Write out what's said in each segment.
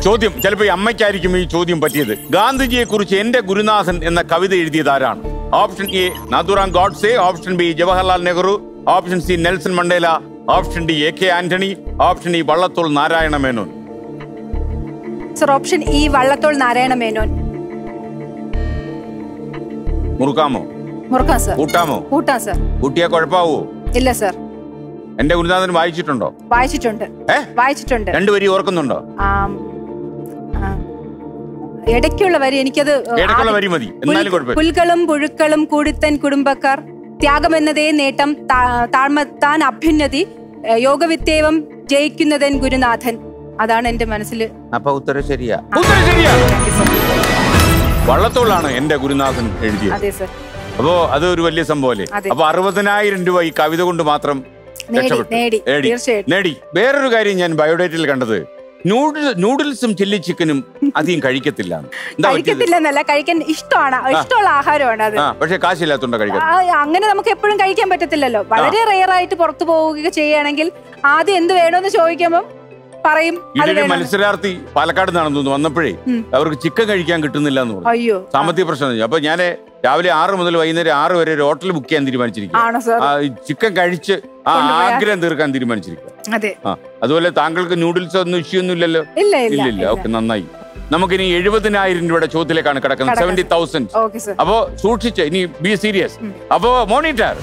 ചോദ്യം ചിലപ്പോൾ ഈ അമ്മയ്ക്കായിരിക്കും ഈ ചോദ്യം പറ്റിയത് ഗാന്ധിജിയെ കുറിച്ച് എന്റെ ഗുരുനാഥൻ എന്ന കവിത എഴുതിയത് ആരാണ് option A Nathuram Godse option B Jawaharlal Nehru option C Nelson Mandela option D A K Antony option E Vallathol Narayana Menon sir option E Vallathol Narayana Menon മുറുക്കാമോ മുറുക്കാം സർ കൂട്ടാമോ കൂട്ടാം സർ കൂട്ടിയാ കുഴപ്പാവോ ഇല്ല സർ എന്റെ ഗുരുനാഥൻ വായിച്ചിട്ടുണ്ടോ വായിച്ചിട്ടുണ്ട് ഏ വായിച്ചിട്ടുണ്ട് രണ്ടു വരി ഓർക്കുന്നുണ്ടോ ആം, ആ, ഇടയ്ക്കുള്ള വരി എനിക്കത് ഇടയ്ക്കുള്ള ആദ്യം- വരി മതി എന്നാലും കുഴപ്പമില്ല പുൽകളും പുഴുക്കളും കൂടിത്തൻ കുടുംബക്കാർ ത്യാഗമെന്നതേ നേട്ടം താ- താഴ്മത്താൻ അഭ്യുന്നതി ഏ, യോഗവിത്തേവം ജയിക്കുന്നതൻ ഗുരുനാഥൻ അതാണ് എന്റെ മനസ്സിൽ അപ്പൊ ഉത്തരം ശരിയാ ഉത്തരം ശരിയാ വള്ളത്തോളാണ് എന്റെ ഗുരുനാഥൻ എഴുതിയത് അതെ സർ അപ്പോ അത് ഒരു വലിയ സംഭവമല്ലേ അതെ. അപ്പൊ അറുപതിനായിരം രൂപ ഈ കവിത കൊണ്ട് മാത്രം നേടി, രക്ഷപ്പെട്ടു. നേടി, നേടി തീർച്ചയായിട്ടും. നേടി വേറൊരു കാര്യം ഞാൻ ബയോഡേറ്റിൽ കണ്ടത് നൂഡിൽ നൂഡിൽസും ചില്ലി ചിക്കനും അധികം കഴിക്കത്തില്ല എന്താ പറ്റിയത് കഴിക്കത്തില്ലെന്നല്ല കഴിക്കാൻ ഇഷ്ടമാണ് ഇഷ്ടമുള്ള ആഹാരമാണ് അത് ആ പക്ഷെ കാശില്ലാത്തോണ്ട കഴിക്കാൻ ആ, അങ്ങനെ നമുക്ക് എപ്പോഴും കഴിക്കാൻ പറ്റത്തില്ലല്ലോ വളരെ റെയർ ആയിട്ട് പുറത്തു പോവുകയൊക്കെ ചെയ്യുകയാണെങ്കിൽ ആദ്യം എന്ത് വേണമെന്ന് ചോദിക്കുമ്പോൾ പറയും അത് ഇതിന്റെ വേണം മത്സരാർത്ഥി പാലക്കാട് നിന്നാണെന്ന് തോന്നുന്നു വന്നപ്പോഴേ ഉം. അവർക്ക് ചിക്കൻ കഴിക്കാൻ കിട്ടുന്നില്ല എന്ന് പറഞ്ഞു അയ്യോ സാമ്പത്തിക പ്രശ്നം അപ്പൊ ഞാൻ രാവിലെ ആറ് മുതൽ വൈകുന്നേരം ആറ് വരെ ഒരു ഹോട്ടൽ ബുക്ക് ചെയ്യാൻ തീരുമാനിച്ചിരിക്കും ആണോ സാർ ചിക്കൻ കഴിച്ച് ആ കൊണ്ടുപോയാ? ആഗ്രഹം തീർക്കാൻ തീരുമാനിച്ചിരിക്കുക അതെ ആ അതുപോലെ താങ്കൾക്ക് നൂഡിൽസ് ഒന്നും ഇഷ്യൂ ഇല്ലല്ലോ ഇല്ല ഇല്ല ഇല്ല ഇല്ല ഓക്കെ നന്നായി നമുക്കിനി എഴുപതിനായിരം രൂപയുടെ ചോദ്യത്തിലേക്കാണ് കിടക്കുന്നത് കടക്കുന്നത്. സെവന്റി തൗസൻഡ് ഓക്കെ സർ അപ്പോ സൂക്ഷിച്ച് ഇനി ബി സീരിയസ് അപ്പോ മോണിറ്റർ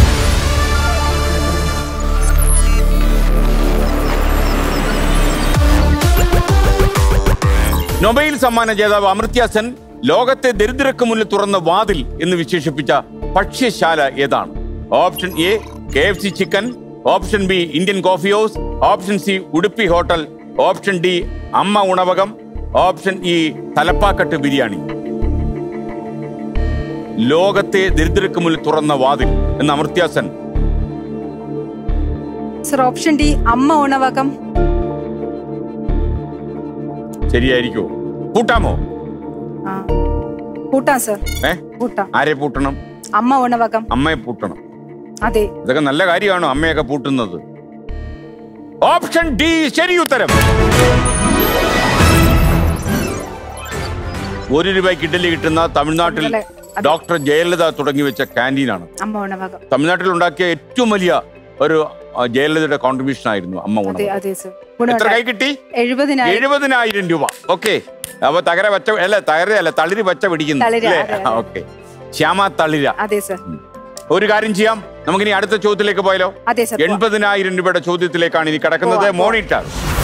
നൊബൈൽ സമ്മാന ജേതാവ് അമർത്യ സെൻ ലോകത്തെ ദരിദ്രർക്ക് മുന്നിൽ തുറന്ന വാതിൽ എന്ന് വിശേഷിപ്പിച്ച ഭക്ഷ്യശാല ഏതാണ് option A K F C chicken option B Indian coffee house option C Udupi hotel option D Amma Unavagam option E Thalappakatti biryani ലോകത്തെ ദരിദ്രർക്ക് മുന്നിൽ തുറന്ന വാതിൽ എന്ന് Amartya Sen sir option D Amma Unavagam ശരിയായിരിക്കോ പൂട്ടാമോ ആ. കൂട്ടാം സർ ഏ കൂട്ടാം ആരെ പൂട്ടണം അമ്മ ഉണവകം അമ്മയെ പൂട്ടണം അതെ ഇതൊക്കെ നല്ല കാര്യമാണോ അമ്മയൊക്കെ പൂട്ടുന്നത് ഓപ്ഷൻ ഡി ശരി ഉത്തരം ഒരു രൂപയ്ക്ക് ഇഡലി കിട്ടുന്ന തമിഴ്നാട്ടിൽ ഇന്നലെ അതെ. ഡോക്ടർ ജയലളിത തുടങ്ങി വെച്ച ക്യാൻറ്റീനാണ് അമ്മ ഉണവകം തമിഴ്നാട്ടിൽ ഉണ്ടാക്കിയ ഏറ്റവും വലിയ ഒരു ആ, ജയലളിതയുടെ കോൺട്രിബ്യൂഷൻ ആയിരുന്നു അമ്മ അതെ ഉണവ് അതെ സർ എത്ര കൈ കിട്ടി എഴുപതിനായിരം എഴുപതിനായിരം രൂപ ഓക്കെ അപ്പൊ തകര പച്ച അല്ല തകര അല്ല തളിര് പച്ച പിടിക്കുന്നു തളിര്, അല്ലേ അതെ, അതെ. ഓക്കെ ശ്യാമ തളിര അതെ സർ ഒരു കാര്യം ചെയ്യാം നമുക്കിനി അടുത്ത ചോദ്യത്തിലേക്ക് പോയാലോ അതെ സർ എൺപതിനായിരം രൂപയുടെ ചോദ്യത്തിലേക്കാണ് ഇനി കിടക്കുന്നത് പോവാം, പോവാം. മോണിറ്റർ